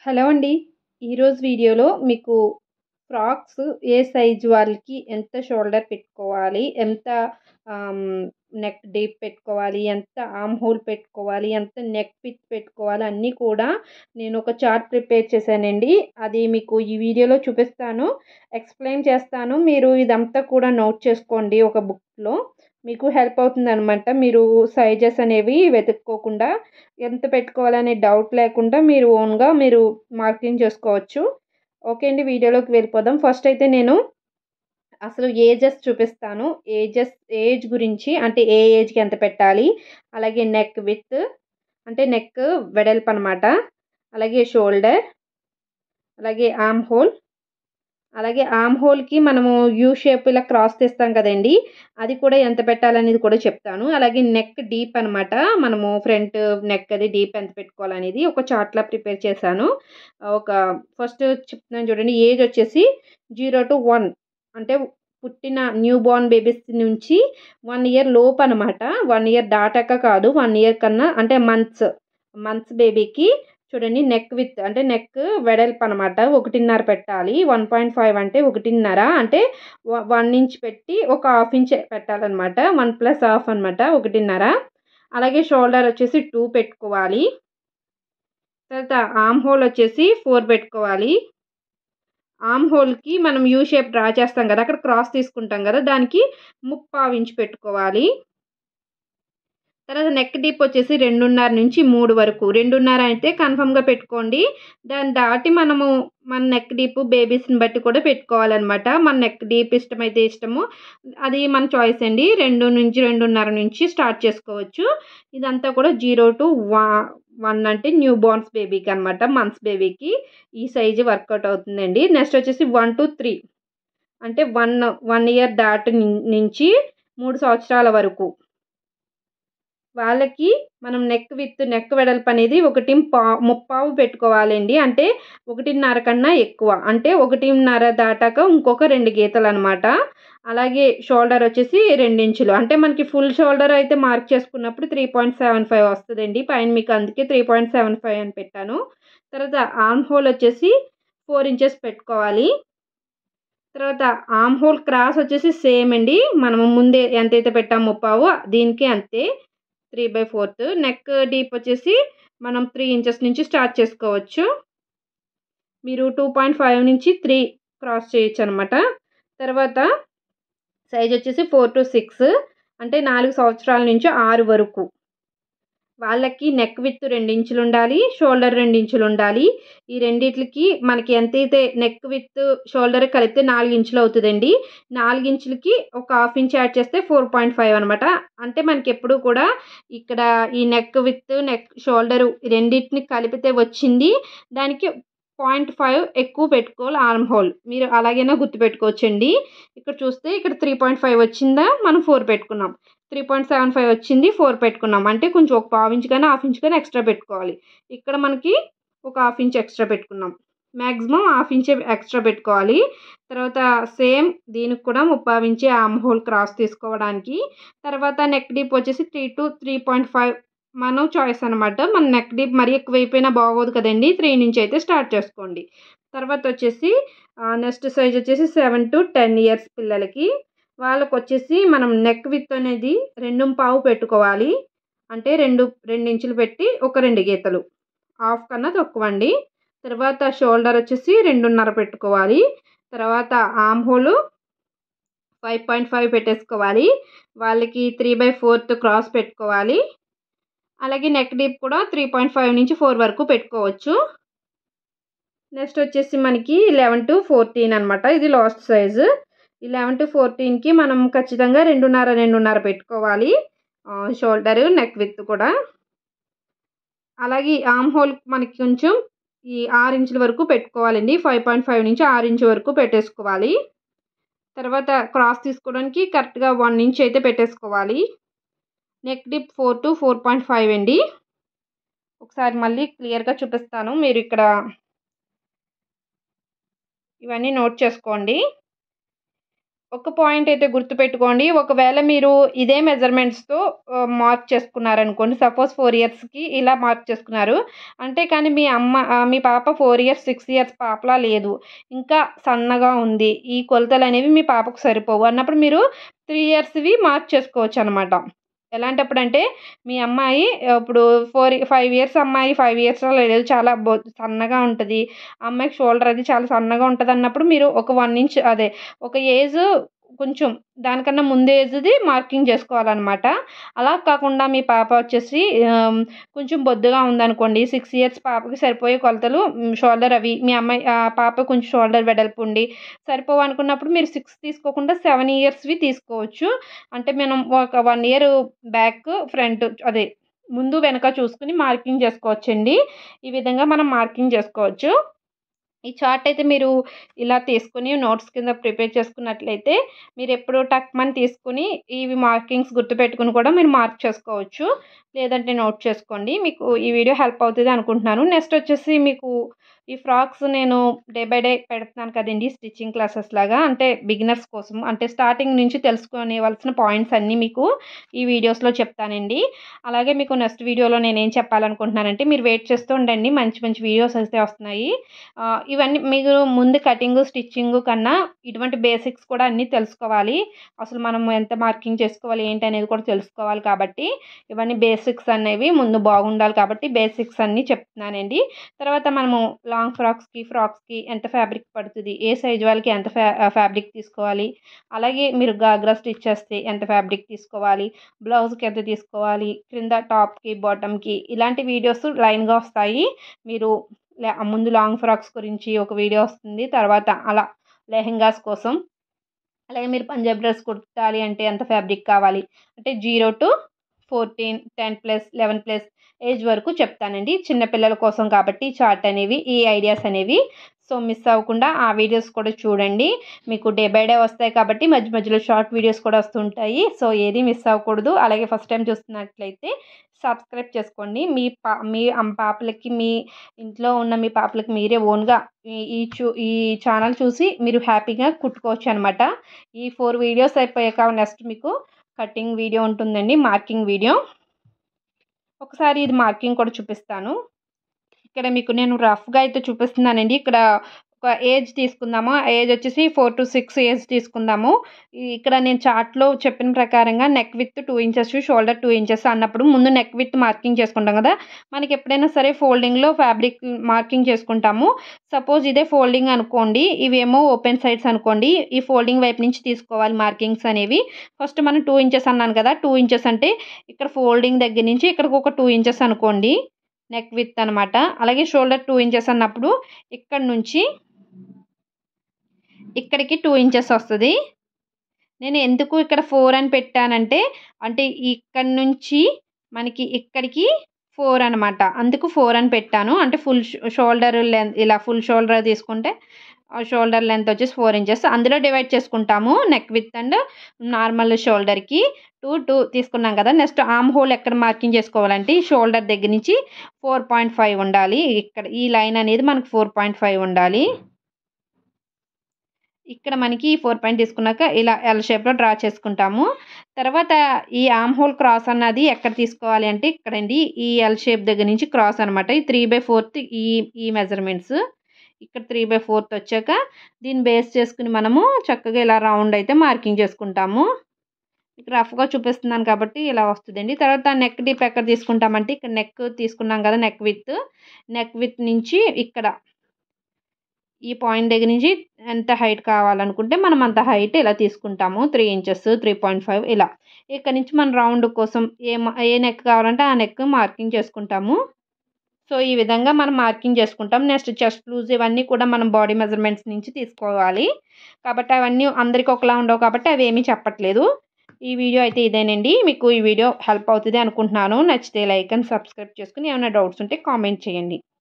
hello అండి ఈరోజు వీడియోలో మీకు ఫ్రాక్స్ ఏ సైజు వాళ్ళకి ఎంత షోల్డర్ పెట్టుకోవాలి ఎంత నెక్ డీప్ పెట్టుకోవాలి ఎంత ఆర్మ్ హోల్ పెట్టుకోవాలి ఎంత నెక్ పిచ్ పెట్టుకోవాలి అన్నీ కూడా నేను ఒక చార్ట్ ప్రిపేర్ చేశానండి అది మీకు ఈ వీడియోలో చూపిస్తాను ఎక్స్ప్లెయిన్ చేస్తాను మీరు ఇదంతా కూడా నోట్ చేసుకోండి ఒక బుక్లో మీకు హెల్ప్ అవుతుంది అనమాట మీరు సైజెస్ అనేవి వెతుక్కోకుండా ఎంత పెట్టుకోవాలనే డౌట్ లేకుండా మీరు ఓన్గా మీరు మార్కింగ్ చేసుకోవచ్చు ఓకే అండి వీడియోలోకి వెళ్ళిపోదాం ఫస్ట్ అయితే నేను అసలు ఏజెస్ చూపిస్తాను ఏజెస్ ఏజ్ గురించి అంటే ఏ ఏజ్కి ఎంత పెట్టాలి అలాగే నెక్ విత్ అంటే నెక్ వెడల్పు అనమాట అలాగే షోల్డర్ అలాగే ఆర్మ్ హోల్ అలాగే ఆర్మ్ హోల్కి మనము యూ షేప్ ఇలా క్రాస్ తీస్తాం కదండి అది కూడా ఎంత పెట్టాలనేది కూడా చెప్తాను అలాగే నెక్ డీప్ అనమాట మనము ఫ్రంట్ నెక్ అది డీప్ ఎంత పెట్టుకోవాలనేది ఒక చార్ట్లా ప్రిపేర్ చేశాను ఒక ఫస్ట్ చెప్తున్నాను చూడండి ఏజ్ వచ్చేసి జీరో టు వన్ అంటే పుట్టిన న్యూ బోర్న్ బేబీస్ నుంచి వన్ ఇయర్ లోపు అనమాట వన్ ఇయర్ దాటాక కాదు వన్ ఇయర్ కన్నా అంటే మంత్స్ మంత్స్ బేబీకి చూడండి నెక్ విత్ అంటే నెక్ వెడల్పు అనమాట ఒకటిన్నర పెట్టాలి వన్ పాయింట్ ఫైవ్ అంటే ఒకటిన్నర అంటే వన్ ఇంచ్ పెట్టి ఒక హాఫ్ ఇంచ్ పెట్టాలన్నమాట వన్ ప్లస్ హాఫ్ అనమాట ఒకటిన్నర అలాగే షోల్డర్ వచ్చేసి టూ పెట్టుకోవాలి తర్వాత ఆర్మ్ హోల్ వచ్చేసి ఫోర్ పెట్టుకోవాలి ఆర్మ్ హోల్కి మనం యూ షేప్ డ్రా చేస్తాం కదా అక్కడ క్రాస్ తీసుకుంటాం కదా దానికి ముప్పావు ఇంచ్ పెట్టుకోవాలి తర్వాత నెక్ డీప్ వచ్చేసి రెండున్నర నుంచి మూడు వరకు రెండున్నర అయితే కన్ఫర్మ్గా పెట్టుకోండి దాన్ని దాటి మనము మన నెక్ డీప్ బేబీస్ని బట్టి కూడా పెట్టుకోవాలన్నమాట మన నెక్ డీప్ ఇష్టమైతే ఇష్టము అది మన చాయిస్ అండి రెండు నుంచి రెండున్నర నుంచి స్టార్ట్ చేసుకోవచ్చు ఇదంతా కూడా జీరో టు వన్ అంటే న్యూ బోర్న్స్ బేబీకి అనమాట మంత్స్ బేబీకి ఈ సైజు వర్కౌట్ అవుతుందండి నెక్స్ట్ వచ్చేసి వన్ టు త్రీ అంటే వన్ వన్ ఇయర్ దాటి నుంచి మూడు సంవత్సరాల వరకు వాళ్ళకి మనం నెక్ విత్ నెక్ వెడల్పు అనేది ఒకటి పా ముప్పావు పెట్టుకోవాలండి అంటే ఒకటిన్నర కన్నా ఎక్కువ అంటే ఒకటిన్నర దాటాక ఇంకొక రెండు గీతలు అనమాట అలాగే షోల్డర్ వచ్చేసి రెండించులు అంటే మనకి ఫుల్ షోల్డర్ అయితే మార్క్ చేసుకున్నప్పుడు త్రీ పాయింట్ సెవెన్ ఫైవ్ వస్తుందండి పైన మీకు అందుకే త్రీ పాయింట్ సెవెన్ ఫైవ్ అని పెట్టాను తర్వాత ఆర్మ్ హోల్ వచ్చేసి ఫోర్ ఇంచెస్ పెట్టుకోవాలి తర్వాత ఆర్మ్ హోల్ క్రాస్ వచ్చేసి సేమ్ అండి మనము ముందే ఎంతైతే పెట్టాము ముప్పావు దీనికి అంతే three by fourth neck deep వచ్చేసి మనం త్రీ ఇంచెస్ నుంచి స్టార్ట్ చేసుకోవచ్చు మీరు టూ పాయింట్ ఫైవ్ నుంచి త్రీ క్రాస్ చేయొచ్చు అనమాట తర్వాత సైజ్ వచ్చేసి ఫోర్ టు సిక్స్ అంటే నాలుగు సంవత్సరాల నుంచి ఆరు వరకు వాళ్ళకి నెక్ విత్ ఇంచులు ఉండాలి షోల్డర్ ఇంచులు ఉండాలి ఈ రెండిట్లకి మనకి ఎంతైతే నెక్ విత్ షోల్డర్ కలిపితే నాలుగు ఇంచులు అవుతుందండి నాలుగు ఇంచులకి ఒక హాఫ్ ఇంచ్ యాడ్ చేస్తే ఫోర్ పాయింట్ ఫైవ్ అనమాట అంటే మనకి ఎప్పుడు కూడా ఇక్కడ ఈ నెక్ విత్ నెక్ షోల్డర్ రెండింటిని కలిపితే వచ్చింది దానికి పాయింట్ ఫైవ్ ఎక్కువ పెట్టుకోవాలి ఆర్మ్ హోల్ మీరు అలాగైనా గుర్తుపెట్టుకోవచ్చండి ఇక్కడ చూస్తే ఇక్కడ త్రీ పాయింట్ ఫైవ్ వచ్చిందా మనం ఫోర్ పెట్టుకున్నాం త్రీ పాయింట్ సెవెన్ ఫైవ్ వచ్చింది ఫోర్ పెట్టుకున్నాం అంటే కొంచెం ఒక పావు ఇంచ్ కానీ హాఫ్ ఇంచ్ కానీ ఎక్స్ట్రా పెట్టుకోవాలి ఇక్కడ మనకి ఒక హాఫ్ ఇంచ్ ఎక్స్ట్రా పెట్టుకున్నాం మ్యాక్సిమం హాఫ్ ఇంచ్ ఎక్స్ట్రా పెట్టుకోవాలి తర్వాత సేమ్ దీనికి కూడా ముప్పావు ఇంచే ఆర్మ్ హోల్ క్రాస్ తీసుకోవడానికి తర్వాత నెక్ డీప్ వచ్చేసి three to three point five మనం చాయిస్ అనమాట మన నెక్ డీప్ మరీ ఎక్కువైపోయినా బాగోదు కదండి త్రీ నుంచి అయితే స్టార్ట్ చేసుకోండి తర్వాత వచ్చేసి నెక్స్ట్ సైజ్ వచ్చేసి సెవెన్ టు టెన్ ఇయర్స్ పిల్లలకి వాళ్ళకు వచ్చేసి మనం నెక్ విత్ అనేది రెండు పావు పెట్టుకోవాలి అంటే రెండు రెండు ఇంచులు పెట్టి ఒక రెండు గీతలు హాఫ్ కన్నా తక్కువ అండి తర్వాత షోల్డర్ వచ్చేసి రెండున్నర పెట్టుకోవాలి తర్వాత arm hole five point five పెట్టేసుకోవాలి వాళ్ళకి త్రీ బై ఫోర్త్ క్రాస్ పెట్టుకోవాలి అలాగే నెక్ డీప్ కూడా త్రీ పాయింట్ ఫైవ్ నుంచి ఫోర్ వరకు పెట్టుకోవచ్చు నెక్స్ట్ వచ్చేసి మనకి లెవెన్ టు ఫోర్టీన్ అనమాట ఇది లాస్ట్ సైజు ఈ లెవెన్ టు ఫోర్టీన్కి మనం ఖచ్చితంగా రెండున్నర రెండున్నర పెట్టుకోవాలి షోల్డర్ నెక్ విత్ కూడా అలాగే ఆర్మ్ హోల్ మనకి కొంచెం ఈ ఆరు ఇంచుల వరకు పెట్టుకోవాలండి ఫైవ్ పాయింట్ ఫైవ్ నుంచి ఆరు ఇంచు వరకు పెట్టేసుకోవాలి తర్వాత క్రాస్ తీసుకోవడానికి కరెక్ట్గా వన్ ఇంచ్ అయితే పెట్టేసుకోవాలి neck deep four to four point five అండి ఒకసారి మళ్ళీ క్లియర్గా చూపిస్తాను మీరు ఇక్కడ ఇవన్నీ నోట్ చేసుకోండి ఒక పాయింట్ అయితే గుర్తుపెట్టుకోండి ఒకవేళ మీరు ఇదే మెజర్మెంట్స్తో మార్క్ చేసుకున్నారనుకోండి సపోజ్ ఫోర్ ఇయర్స్కి ఇలా మార్క్ చేసుకున్నారు అంటే కానీ మీ అమ్మ ఆ, మీ పాప ఫోర్ ఇయర్స్ సిక్స్ ఇయర్స్ పాపలా లేదు ఇంకా సన్నగా ఉంది ఈ కొలతలు అనేవి మీ పాపకు సరిపోవు అన్నప్పుడు మీరు త్రీ ఇయర్స్వి మార్క్ చేసుకోవచ్చు అనమాట ఎలాంటప్పుడు అంటే మీ అమ్మాయి ఇప్పుడు ఫోర్ ఫైవ్ ఇయర్స్ అమ్మాయి ఫైవ్ ఇయర్స్లో లేదు చాలా బొ సన్నగా ఉంటుంది అమ్మాయికి షోల్డర్ అది చాలా సన్నగా ఉంటుంది అన్నప్పుడు మీరు ఒక వన్ ఇంచ్ అదే ఒక ఏజ్ కొంచెం దానికన్నా ముందు ఏజ్ది మార్కింగ్ చేసుకోవాలన్నమాట అలా కాకుండా మీ పాప వచ్చేసి ఆమ్, కొంచెం బొద్దుగా ఉందనుకోండి సిక్స్ ఇయర్స్ పాపకి సరిపోయే కొలతలు షోల్డర్ అవి మీ అమ్మాయి ఆ పాప కొంచెం షోల్డర్ వెడల్పు ఉండి సరిపోవు అనుకున్నప్పుడు మీరు సిక్స్ తీసుకోకుండా సెవెన్ ఇయర్స్వి తీసుకోవచ్చు అంటే మనం ఒక వన్ ఇయర్ బ్యాక్ ఫ్రంట్ అదే ముందు వెనక చూసుకుని మార్కింగ్ చేసుకోవచ్చండి ఈ విధంగా మనం మార్కింగ్ చేసుకోవచ్చు ఈ చార్ట్ అయితే మీరు ఇలా తీసుకుని నోట్స్ కింద ప్రిపేర్ చేసుకున్నట్లయితే మీరు ఎప్పుడు టక్ మని తీసుకుని ఇవి మార్కింగ్స్ గుర్తుపెట్టుకుని కూడా మీరు మార్క్ చేసుకోవచ్చు లేదంటే నోట్ చేసుకోండి మీకు ఈ వీడియో హెల్ప్ అవుతుంది అనుకుంటున్నాను నెక్స్ట్ వచ్చేసి మీకు ఈ ఫ్రాక్స్ నేను డే బై డే పెడుతున్నాను కదండి స్టిచ్చింగ్ క్లాసెస్ లాగా అంటే బిగినర్స్ కోసం అంటే స్టార్టింగ్ నుంచి తెలుసుకోవలసిన పాయింట్స్ అన్నీ మీకు ఈ వీడియోస్లో చెప్తానండి అలాగే మీకు నెక్స్ట్ వీడియోలో నేను ఏం చెప్పాలనుకుంటున్నానంటే మీరు వెయిట్ చేస్తూ ఉండండి మంచి మంచి వీడియోస్ అయితే వస్తున్నాయి ఆ, ఇవన్నీ మీరు ముందు కటింగ్ స్టిచ్చింగ్ కన్నా ఇటువంటి బేసిక్స్ కూడా అన్నీ తెలుసుకోవాలి అసలు మనం ఎంత మార్కింగ్ చేసుకోవాలి ఏంటి అనేది కూడా తెలుసుకోవాలి కాబట్టి ఇవన్నీ బేసిక్స్ అనేవి ముందు బాగుండాలి కాబట్టి బేసిక్స్ అన్నీ చెప్తున్నానండి తర్వాత మనము లాంగ్ ఫ్రాక్స్కి ఫ్రాక్స్కి ఎంత ఫ్యాబ్రిక్ పడుతుంది ఏ సైజ్ వాళ్ళకి ఎంత ఫ్యా ఫ్యాబ్రిక్ తీసుకోవాలి అలాగే మీరు గాగ్రా స్టిచ్ చేస్తే ఎంత ఫ్యాబ్రిక్ తీసుకోవాలి బ్లౌజ్కి ఎంత తీసుకోవాలి క్రింద టాప్కి బాటమ్కి ఇలాంటి వీడియోస్ లైన్గా వస్తాయి మీరు లే- ముందు లాంగ్ ఫ్రాక్స్ గురించి ఒక వీడియో వస్తుంది తర్వాత అలా లెహెంగాస్ కోసం అలాగే మీరు పంజాబ్ డ్రెస్ కుట్టాలి అంటే ఎంత ఫ్యాబ్రిక్ కావాలి అంటే zero to fourteen ten plus eleven plus age వరకు చెప్తానండి చిన్నపిల్లల కోసం కాబట్టి చార్ట్ అనేవి ఈ ఐడియాస్ అనేవి సో మిస్ అవ్వకుండా ఆ వీడియోస్ కూడా చూడండి మీకు డే బై డే వస్తాయి కాబట్టి మధ్య మధ్యలో షార్ట్ వీడియోస్ కూడా వస్తుంటాయి సో ఏది మిస్ అవ్వకూడదు అలాగే ఫస్ట్ టైం చూస్తున్నట్లయితే సబ్స్క్రైబ్ చేసుకోండి మీ పా మీ అమ్ పాపలకి మీ ఇంట్లో ఉన్న మీ పాపలకి మీరే ఓన్గా ఈ ఈ చూ ఈ ఛానల్ చూసి మీరు హ్యాపీగా కుట్టుకోవచ్చు అనమాట ఈ ఫోర్ వీడియోస్ అయిపోయాక నెక్స్ట్ మీకు కటింగ్ వీడియో ఉంటుందండి మార్కింగ్ వీడియో ఒకసారి ఇది మార్కింగ్ కూడా చూపిస్తాను ఇక్కడ మీకు నేను రఫ్గా అయితే చూపిస్తున్నానండి ఇక్కడ ఒక ఏజ్ తీసుకుందాము ఆ ఏజ్ వచ్చేసి ఫోర్ టు సిక్స్ ఏజ్ తీసుకుందాము ఈ- ఇక్కడ నేను చార్ట్లో చెప్పిన ప్రకారంగా neck width two inches shoulder two inches అన్నప్పుడు ముందు నెక్ విత్ మార్కింగ్ చేసుకుంటాం కదా మనకి ఎప్పుడైనా సరే ఫోల్డింగ్లో ఫ్యాబ్రిక్ మార్కింగ్ చేసుకుంటాము సపోజ్ ఇదే ఫోల్డింగ్ అనుకోండి ఇవేమో ఓపెన్ సైడ్స్ అనుకోండి ఈ ఫోల్డింగ్ వైపు నుంచి తీసుకోవాలి మార్కింగ్స్ అనేవి ఫస్ట్ మనం టూ ఇంచెస్ అన్నాను కదా టూ ఇంచెస్ అంటే ఇక్కడ ఫోల్డింగ్ దగ్గర నుంచి ఇక్కడికి ఒక టూ ఇంచెస్ అనుకోండి నెక్ విత్ అనమాట అలాగే షోల్డర్ టూ ఇంచెస్ అన్నప్పుడు ఇక్కడ నుంచి ఇక్కడికి టూ ఇంచెస్ వస్తుంది నేను ఎందుకు ఇక్కడ ఫోర్ అని పెట్టానంటే అంటే ఇక్కడ నుంచి మనకి ఇక్కడికి ఫోర్ అనమాట అందుకు ఫోర్ అని పెట్టాను అంటే ఫుల్ షోల్డర్ లెంత్ ఇలా ఫుల్ షోల్డర్ తీసుకుంటే షోల్డర్ లెంత్ వచ్చేసి ఫోర్ ఇంచెస్ అందులో డివైడ్ చేసుకుంటాము నెక్ విత్ అండ్ నార్మల్ షోల్డర్కి టూ టూ తీసుకున్నాం కదా నెక్స్ట్ ఆమ్ హోల్ ఎక్కడ మార్కింగ్ చేసుకోవాలంటే ఈ షోల్డర్ దగ్గర నుంచి ఫోర్ పాయింట్ ఫైవ్ ఉండాలి ఇక్కడ ఈ లైన్ అనేది మనకు ఫోర్ పాయింట్ ఫైవ్ ఉండాలి ఇక్కడ మనకి ఫోర్ పాయింట్ తీసుకున్నాక ఇలా ఎల్ షేప్లో డ్రా చేసుకుంటాము తర్వాత ఈ ఆమ్ హోల్ క్రాస్ అన్నది ఎక్కడ తీసుకోవాలి అంటే ఇక్కడండి ఈ ఎల్ షేప్ దగ్గర నుంచి క్రాస్ అనమాట ఈ త్రీ బై ఫోర్త్ ఈ ఈ మెజర్మెంట్స్ ఇక్కడ త్రీ బై ఫోర్త్ వచ్చాక దీన్ని బేస్ చేసుకుని మనము చక్కగా ఇలా రౌండ్ అయితే మార్కింగ్ చేసుకుంటాము ఇక్కడ రఫ్గా చూపిస్తున్నాను కాబట్టి ఇలా వస్తుందండి తర్వాత నెక్ డీప్ ఎక్కడ తీసుకుంటామంటే ఇక్కడ నెక్ తీసుకున్నాం కదా నెక్ విత్ నెక్ విత్ నుంచి ఇక్కడ ఈ పాయింట్ దగ్గర నుంచి ఎంత హైట్ కావాలనుకుంటే మనం అంత హైట్ ఇలా తీసుకుంటాము three inches three point five ఇలా ఇక్కడ నుంచి మనం రౌండ్ కోసం ఏ మ- ఏ నెక్ కావాలంటే ఆ నెక్ మార్కింగ్ చేసుకుంటాము సో ఈ విధంగా మనం మార్కింగ్ చేసుకుంటాం నెక్స్ట్ చెస్ట్ లూజ్ ఇవన్నీ కూడా మనం బాడీ మెజర్మెంట్స్ నుంచి తీసుకోవాలి కాబట్టి అవన్నీ అందరికీ ఒకలా ఉండవు కాబట్టి అవి ఏమీ చెప్పట్లేదు ఈ వీడియో అయితే ఇదేనండి మీకు ఈ వీడియో హెల్ప్ అవుతుంది అనుకుంటున్నాను నచ్చితే లైక్ అండ్ సబ్స్క్రైబ్ చేసుకుని ఏమైనా డౌట్స్ ఉంటే కామెంట్ చేయండి